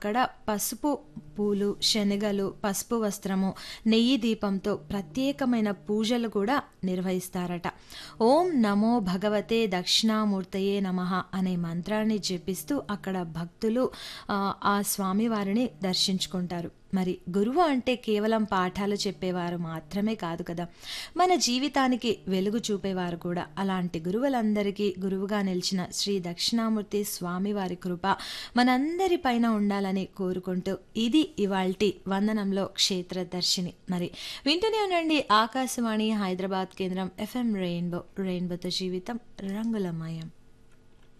అక్కడ పసుపు పూలు శనగలు పసుపు వస్త్రము నెయ్యి దీపంతో ప్రత్యేకమైన పూజలు కూడా నిర్వహిస్తారట ఓం నమో భగవతే దక్షిణామూర్తయే నమః అనే మంత్రాన్ని జపిస్తూ అక్కడ భక్తులు ఆ, ఆ స్వామివారిని దర్శించుకుంటారు మరి గురువు అంటే కేవలం పాఠాలు చెప్పేవారు మాత్రమే కాదు కదా మన జీవితానికి వెలుగు చూపేవారు కూడా అలాంటి గురువులందరికీ గురువుగా నిలిచిన శ్రీ దక్షిణామూర్తి స్వామివారి కృప మనందరి పైన ఉండాలని కోరుకుంటూ ఇది ఇవాల్టి వందనంలో క్షేత్ర దర్శిని మరి వింటూనే ఉండండి ఆకాశవాణి హైదరాబాద్ కేంద్రం ఎఫ్ఎం రెయిన్బో రెయిన్బోతో జీవితం రంగులమయం